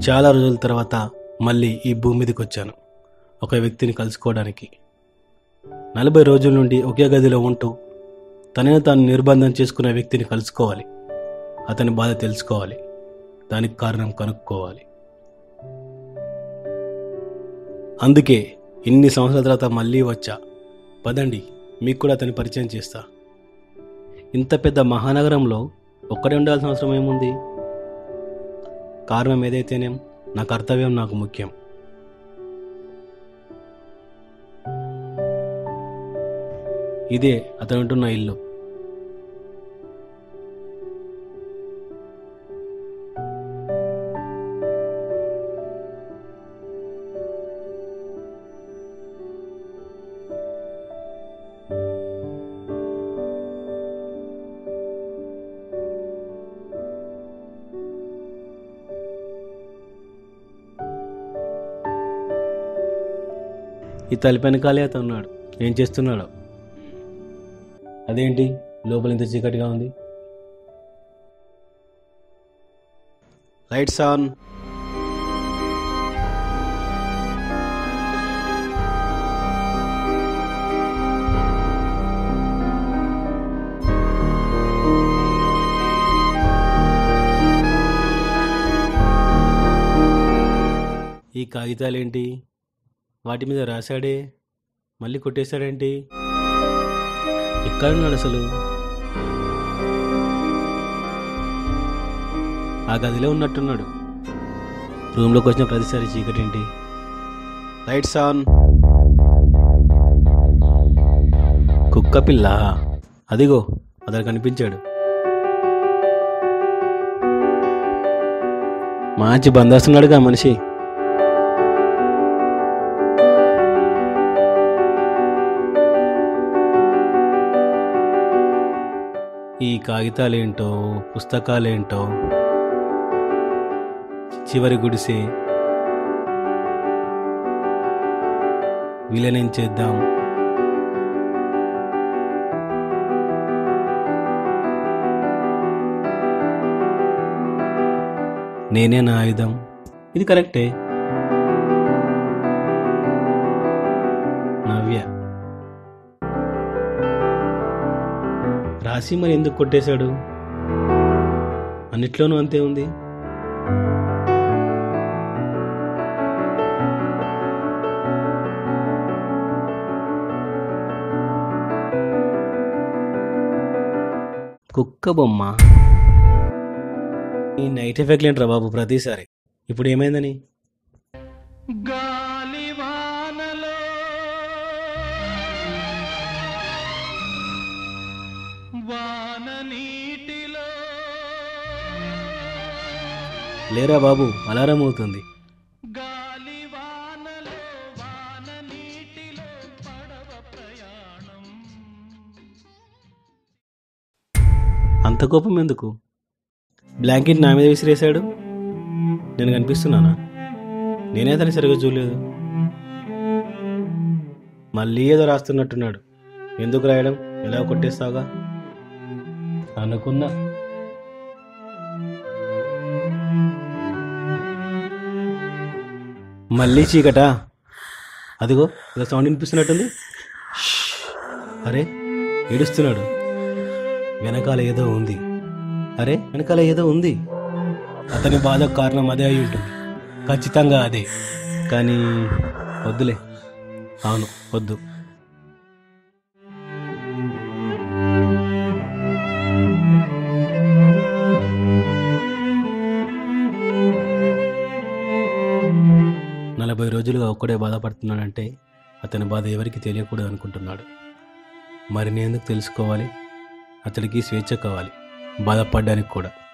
చాలా రోజుల తర్వాత మళ్ళీ ఈ భూమి మీదకి వచ్చాను ఒక వ్యక్తిని కలుసుకోవడానికి నలభై రోజుల నుండి ఒకే గదిలో ఉంటూ తనని తాను నిర్బంధం చేసుకున్న వ్యక్తిని కలుసుకోవాలి అతని బాధ తెలుసుకోవాలి దానికి కారణం కనుక్కోవాలి అందుకే ఇన్ని సంవత్సరాల తర్వాత మళ్ళీ వచ్చా పదండి మీకు కూడా అతని పరిచయం చేస్తా ఇంత పెద్ద మహానగరంలో ఒక్కడే ఉండాల్సిన అవసరం ఏముంది కారణం ఏదైతేనేం నా కర్తవ్యం నాకు ముఖ్యం ఇదే అతను ఉంటున్న ఇల్లు ఈ తలుపు వెనకాలే అతను ఉన్నాడు ఏం చేస్తున్నాడు అదేంటి లోపల ఇంత చీకటిగా ఉంది లైట్స్ ఆన్ ఈ కాగితాలేంటి వాటి మీద రాశాడే మళ్ళీ కొట్టేశాడేంటి ఎక్కడున్నాడు అసలు ఆ గదిలో ఉన్నట్టున్నాడు రూమ్లోకి వచ్చిన ప్రతిసారి చీకటి ఏంటి లైట్స్ ఆన్ కుక్క పిల్ల అదిగో అతను కనిపించాడు మంచి బందేస్తున్నాడుగా మనిషి ఈ కాగితాలేంటో పుస్తకాలేంటో చివరి గుడిసే విలనం చేద్దాం నేనే నా ఆయుధం ఇది కరెక్టే నవ్య రాసి మరి ఎందుకు కొట్టేశాడు అన్నిట్లోనూ అంతే ఉంది కుక్క బొమ్మ ఈ నైట్ ఎఫెక్ట్ ఏంట్రా బాబు ప్రతిసారి ఇప్పుడు ఏమైందని గాలివానలో వాన నీటిలో లేరా బాబు అలారం అవుతుంది గాలివానలో వాన నీటిలో పడవ ప్రయాణం అంత కోపం ఎందుకు బ్లాంకెట్ నా మీద విసిరేశాడు నేను కనిపిస్తున్నానా నేనే అతని సరిగ్గా చూడలేదు మళ్ళీ ఏదో రాస్తున్నట్టున్నాడు ఎందుకు రాయడం ఎలా కొట్టేస్తావుగా అనుకున్నా మళ్ళీ చీకటా అదిగో ఇలా సౌండ్ వినిపిస్తున్నట్టుంది షష్. అరే ఏడుస్తున్నాడు వెనకాల ఏదో ఉంది అరే వెనకాల ఏదో ఉంది అతని బాధకు కారణం అదే అయి ఉంటుంది ఖచ్చితంగా అదే కానీ వద్దులే అవును వద్దు నలభై రోజులుగా ఒక్కడే బాధపడుతున్నాడంటే అతని బాధ ఎవరికి తెలియకూడదు అనుకుంటున్నాడు మరి నేను ఎందుకు తెలుసుకోవాలి అతడికి స్వేచ్ఛ కావాలి బాధపడడానికి కూడా